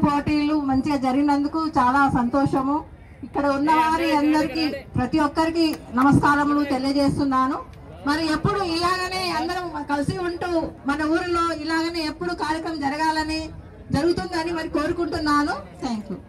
పోటీలు మంచిగా జరిగినందుకు చాలా సంతోషము ఇక్కడ ఉన్న వారి అందరికి ప్రతి ఒక్కరికి నమస్కారములు తెలియజేస్తున్నాను మరి ఎప్పుడు ఇలాగనే అందరం కలిసి ఉంటూ మన ఊరిలో ఇలాగనే ఎప్పుడు కార్యక్రమం జరగాలని జరుగుతుందని మరి కోరుకుంటున్నాను థ్యాంక్ యూ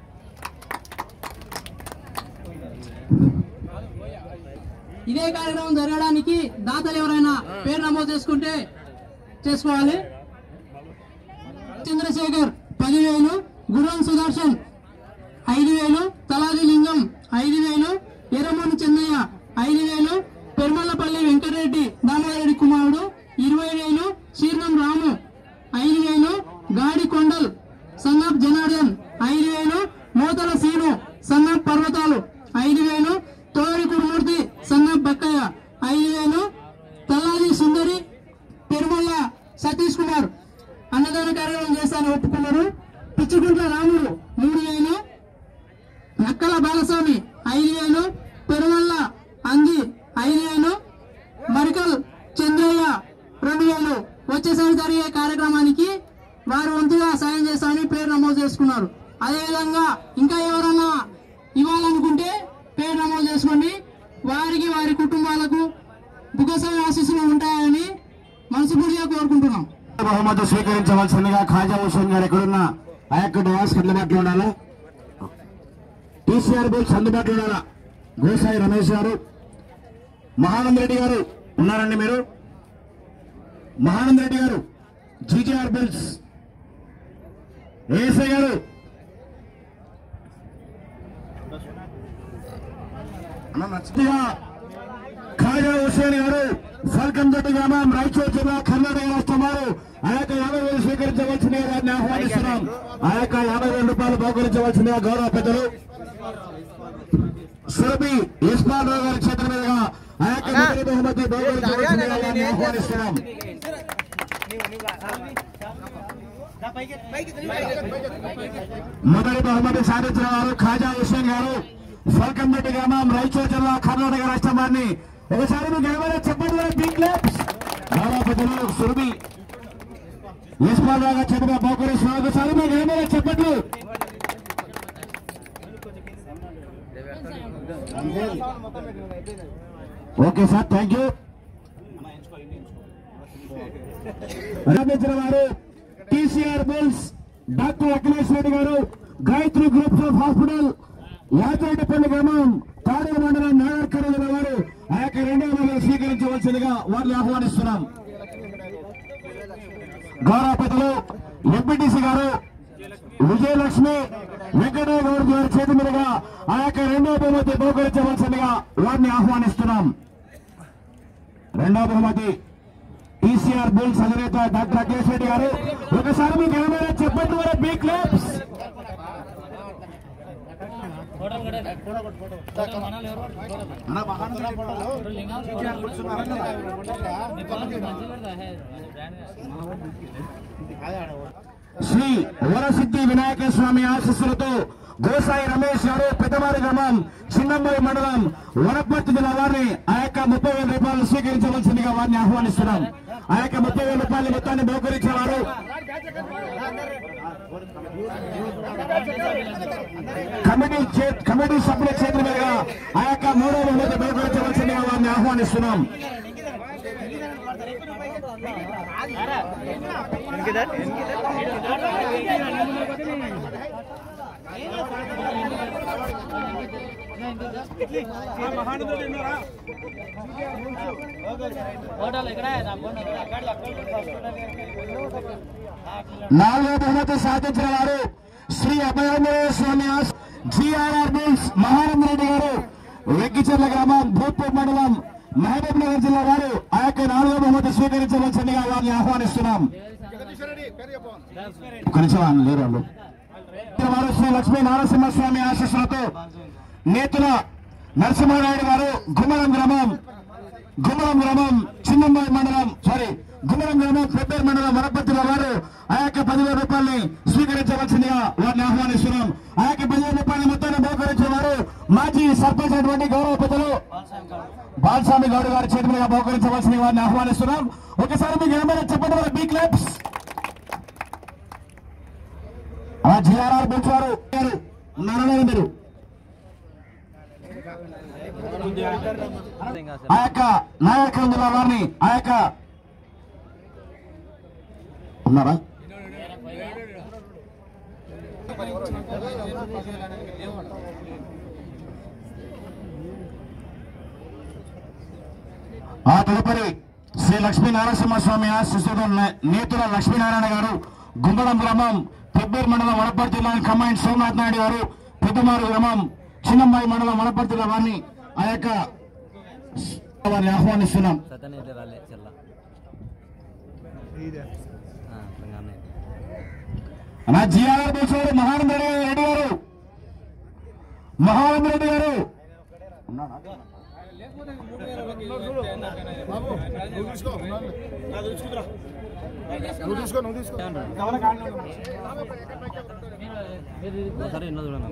ఇదే కార్యక్రమం జరగడానికి దాతలు ఎవరైనా పేరు నమోదు చేసుకుంటే చేసుకోవాలి చంద్రశేఖర్ పదివేలు గుర్రం సుదర్శన్ ఐదు వేలు తలాది లింగం ఐదు వేలు ఎర్రమూని చెన్నయ్య ఐదు వేలు పెరుమల్లపల్లి వెంకటరెడ్డి దామారెడ్డి కుమారుడు ఇరవై వేలు శ్రీరం రాము ఐదు వేలు గాడి కొండల్ సన్నప్ జనార్దన్ ఐదు వేలు మోతల సీను సన్నప్ పర్వతాలు ఐదు వేలు తోడి కురుమూర్తి సన్నప్ బక్కయ్య ఐదు వేలు తల్లాది సుందరి పెరుమల్ల సతీష్ కుమార్ అన్నదాన కార్యక్రమం చేస్తాను ఒప్పుకున్నారు పిచ్చుకుంట్ల రాముడు మూడు వేలు నక్కల బాలస్వామి ఐదు వేలు పెరుమల్ల అంది ఐదు వేలు మరికల్ చంద్రయ్య రెండు వేలు వచ్చేసరి జరిగే కార్యక్రమానికి వారు వంతుగా సాయం చేస్తామని పేరు నమోదు చేసుకున్నారు అదేవిధంగా ఇంకా ఎవరన్నా ఇవ్వాలనుకుంటే పేరు నమోదు చేసుకోండి వారికి వారి కుటుంబాలకు బుగసమ ఆశీస్సులు ఉంటాయని మనస్ఫూర్తిగా కోరుకుంటున్నాం బహుమతి స్వీకరించవలసిందిగా ఖాజా హుసేన్ గారు ఎక్కడున్నా ఆ యొక్క డయాస్ అందుబాటులో ఉండాలా టీసీఆర్ బుల్స్ అందుబాటులో ఉండాలా గోసాయి రమేష్ గారు మహానంద రెడ్డి గారు ఉన్నారండి మీరు మహానంద రెడ్డి గారు జీజీఆర్ బుల్స్ ఏఎస్ఐ గారు అన్న నచ్చిగా ఖాజా హుసేన్ గారు ఫల్కందొడ్డి గ్రామం రాయచూరు జిల్లా కర్ణాటక రాష్ట్రం వారు ఆ యొక్క యాభై వేలు స్వీకరించవలసిందిగా వారిని ఆహ్వానిస్తున్నాం ఆ యొక్క యాభై వేల రూపాయలు బహుకరించవలసిందిగా గౌరవ పెద్దలు సురభి ఇస్మాన్ రావు గారి చేతుల మీదుగా ఆ యొక్క మొదటి బహుమతి బహుకరించవలసిందిగా వారిని ఆహ్వానిస్తున్నాం మొదటి బహుమతి సాధించిన వారు ఖాజా హుసేన్ గారు ఫల్కందొడ్డి గ్రామం రాయచూరు జిల్లా కర్ణాటక రాష్ట్రం వారిని ఒకసారి మీకు ఎవరైనా చెప్పండి బిగ్ క్లాప్స్ గౌరవ పెద్దలు సురభి ఇస్మాన్ రావు గారి చేతుగా బహుకరిస్తున్నారు ఒకసారి మీకు ఏమైనా చెప్పట్లు ఓకే సార్ థ్యాంక్ యూ ప్రారంభించిన వారు TCR Bulls doctor Akhilesh Reddy గారు Gayatri groups of hospital Yadareddipalli గ్రామం తాడేరు మండలం నాగర్కర్ జిల్లా వారు ఆ యొక్క రెండవ నెలలు స్వీకరించవలసిందిగా వారిని ఆహ్వానిస్తున్నాం గౌరవ పెద్దలు ఎంపీటీసీ గారు విజయలక్ష్మి వెంకటయ్య గౌడ్ గారి చేతి మీదుగా ఆ యొక్క రెండవ బహుమతి బహుకరించవలసిందిగా వారిని ఆహ్వానిస్తున్నాం రెండవ బహుమతి టీసీఆర్ బుల్స్ అధినేత డాక్టర్ అఖిలేష్ రెడ్డి గారు ఒకసారి మీకు ఏమైనా చెప్పండి మరి బీ క్లబ్స్ శ్రీ వరసిద్ధి వినాయక స్వామి ఆశీస్సులతో గోసాయి రమేష్ గారు పెద్దవారి గ్రామం చిన్నంబాయి మండలం వనపర్తి జిల్లా వారిని ఆ యొక్క ముప్పై వేల రూపాయలు స్వీకరించవలసిందిగా వారిని ఆహ్వానిస్తున్నాం ఆ యొక్క ముప్పై వేల రూపాయల మొత్తాన్ని బహుకరించేవారు కమిటీ చే- కమిటీ సభ్యుల చేతుల మీదుగా ఆ యొక్క మూడవ బహుమతి బహుకరించవలసిందిగా వారిని ఆహ్వానిస్తున్నాం నాలుగో బహుమతి సాధించిన వారు శ్రీ అభయాంజనేయ స్వామి ఆశ- జిఆర్ఆర్ బిల్స్ మహానంద రెడ్డి గారు వెగ్గిచెర్ల గ్రామం భూత్పూర్ మండలం మహబూబ్ నగర్ జిల్లా వారు ఆ యొక్క నాలుగో బహుమతి స్వీకరించవలసిందిగా వారిని ఆహ్వానిస్తున్నాం కొంచెం లేరు వాళ్ళు వారు శ్రీ లక్ష్మీ నారసింహస్వామి ఆశీస్సులతో నేతుల నరసింహారాయుడు గారు గుమ్మలం గ్రామం గుమ్మలం గ్రామం చిన్నంబాయి మండలం సారీ గుమ్మలం గ్రామం పెద్దర్ మండలం వనపర్తిల వారు ఆ యొక్క పదివేల రూపాయలని స్వీకరించవలసిందిగా వారిని ఆహ్వానిస్తున్నాం ఆ యొక్క పదివేల రూపాయల మొత్తాన్ని బహుకరించిన వారు మాజీ సర్పంచ్ అయినటువంటి గౌరవ పెద్దలు బాలస్వామి గౌడ్ గారి చేతి మీద బహుకరించవలసిందిగా వారిని ఆహ్వానిస్తున్నాం ఒకసారి మీకు ఏమైనా చెప్పండి బీ క్లబ్స్ అలా జిఆర్ఆర్ బెల్స్ వారు గారు ఉన్నారా లేదా మీరు ఆ యొక్క నాయకుల జిల్లా వారిని ఆ యొక్క ఉన్నారా ఆ తదుపరి శ్రీ లక్ష్మీ నరసింహస్వామి ఆశిస్తున్న నే- నేతుల లక్ష్మీనారాయణ గారు గుమ్మడం గ్రామం పెబ్బేరు మండలం వనపర్తి జిల్లా కమాండ్ సోమనాథ్ నాయుడు గారు పెద్దమారు గ్రామం చిన్నమ్మాయి మండలం వనపర్తి జిల్లా వారిని ఆ యొక్క వారిని ఆహ్వానిస్తున్నాం సతన్ అయితే రాలే చెల్ల ఆ, సంగానే. నా జిఆర్ బోసారు మహానంద రెడ్డి గారు మహానంద రెడ్డి గారు ఉన్నాడా? ఒకసారి ఎన్నో చూడండి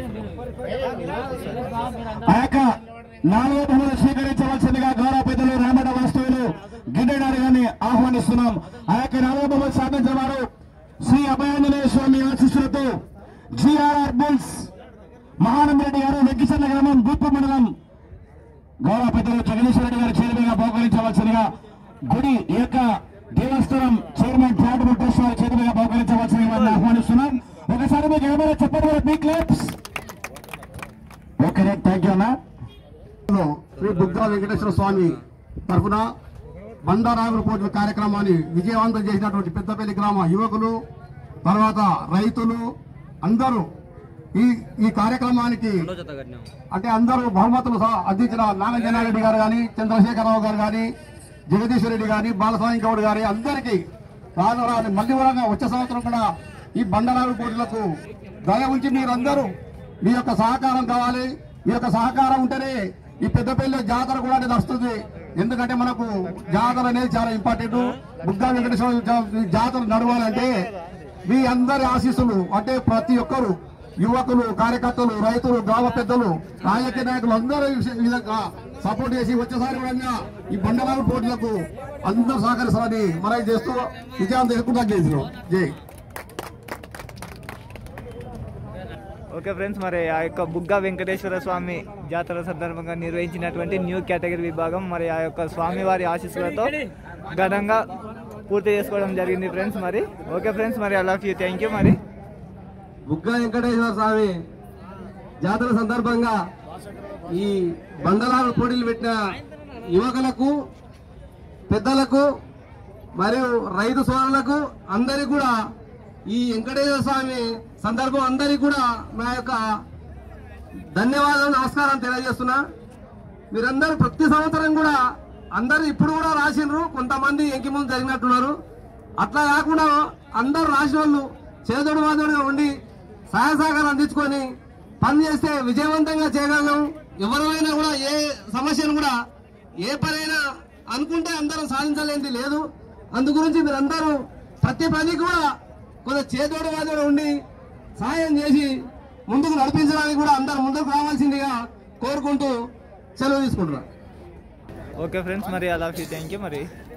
ఆ యొక్క నాలుగో బహుమతి స్వీకరించవలసిందిగా గౌరవ పెద్దలు రామడ వాస్తవులు గిడ్డడారి గారిని ఆహ్వానిస్తున్నాం ఆ యొక్క నాలుగో బహుమతి సాధించిన వారు శ్రీ అభయాంజనేయ స్వామి ఆశీస్సులతో జిఆర్ఆర్ బుల్స్ మహానందరెడ్డి గారు వెంకిచర్ల గ్రామం గుప్పు మండలం గౌరవ పెద్దలు జగదీశ్వర రెడ్డి గారు చైర్మన్ గా బహుకరించవలసిందిగా గుడి ఈ యొక్క దేవస్థానం చైర్మన్ చారిటబుల్ ట్రస్ట్ వారి చేతులుగా బహుకరించవలసిందిగా వారిని ఆహ్వానిస్తున్నాం ఒకసారి మీకు ఏమైనా చెప్పండి మీ క్లిప్స్ ఓకే థ్యాంక్ యూ అన్నా లో శ్రీ బుద్ధ వెంకటేశ్వర స్వామి తరఫున బండారాగుల పోటీల కార్యక్రమాన్ని విజయవంతం చేసినటువంటి పెద్దపల్లి గ్రామ యువకులు తర్వాత రైతులు అందరూ ఈ ఈ కార్యక్రమానికి రెండో జత కట్టినాం అంటే అందరూ బహుమతులు సహా అందించిన నాగజనారెడ్డి గారు కానీ చంద్రశేఖరరావు గారు కానీ జగదీశ్వర రెడ్డి గాని బాలస్వామి గౌడ్ గారి అందరికీ రాను రాను మళ్ళీ కూడా వచ్చే సంవత్సరం కూడా ఈ బండరాగు పోటీలకు దయ ఉంచి మీరందరూ మీ యొక్క సహకారం కావాలి మీ యొక్క సహకారం ఉంటేనే ఈ పెద్దపల్లి జాతర కూడా అనేది వస్తుంది ఎందుకంటే మనకు జాతర అనేది చాలా ఇంపార్టెంట్ బుద్ధా వెంకటేశ్వర జా- జాతర నడవాలంటే మీ అందరి ఆశీస్సులు అంటే ప్రతి ఒక్కరు యువకులు కార్యకర్తలు రైతులు గ్రామ పెద్దలు రాజకీయ నాయకులు అందరూ ఈ విష- ఈ విధంగా సపోర్ట్ చేసి వచ్చేసారి కూడా ఈ బండరాగు పోటీలకు అందరూ సహకరిస్తారని మనవి చేస్తూ విజయాన్ని ఎక్కువ చేసినాం జై ఓకే ఫ్రెండ్స్ మరి ఆ యొక్క బుగ్గ వెంకటేశ్వర స్వామి జాతర సందర్భంగా నిర్వహించినటువంటి న్యూ కేటగిరీ విభాగం మరి ఆ యొక్క స్వామివారి ఆశీస్సులతో ఘనంగా పూర్తి చేసుకోవడం జరిగింది ఫ్రెండ్స్ మరి ఓకే ఫ్రెండ్స్ మరి I love you thank you మరి బుగ్గ వెంకటేశ్వర స్వామి జాతర సందర్భంగా ఈ బండలాలు పోటీలు పెట్టిన యువకులకు పెద్దలకు మరియు రైతు సోదరులకు అందరికి కూడా ఈ వెంకటేశ్వర స్వామి సందర్భం అందరికి కూడా నా యొక్క ధన్యవాదాలు నమస్కారం తెలియజేస్తున్నా మీరందరూ ప్రతి సంవత్సరం కూడా అందరు ఇప్పుడు కూడా రాసిండ్రు కొంతమంది ఎంకి ముందు జరిగినట్టున్నారు అట్లా కాకుండా అందరూ రాసిన వాళ్ళు చేదోడు వాదోడుగా ఉండి సహాయ సహకారం అందించుకొని పని చేస్తే విజయవంతంగా చేయగలం ఎవరైనా కూడా ఏ సమస్యను కూడా ఏ పనైనా అనుకుంటే అందరం సాధించలేనిది లేదు అందు గురించి మీరందరూ ప్రతి పని కూడా కొంత చేదోడు వాదోడు ఉండి సహాయం చేసి ముందుకు నడిపించడానికి కూడా అందరు ముందుకు రావాల్సిందిగా కోరుకుంటూ సెలవు తీసుకుంటున్నాను ఓకే ఫ్రెండ్స్ మరి I love you thank you మరి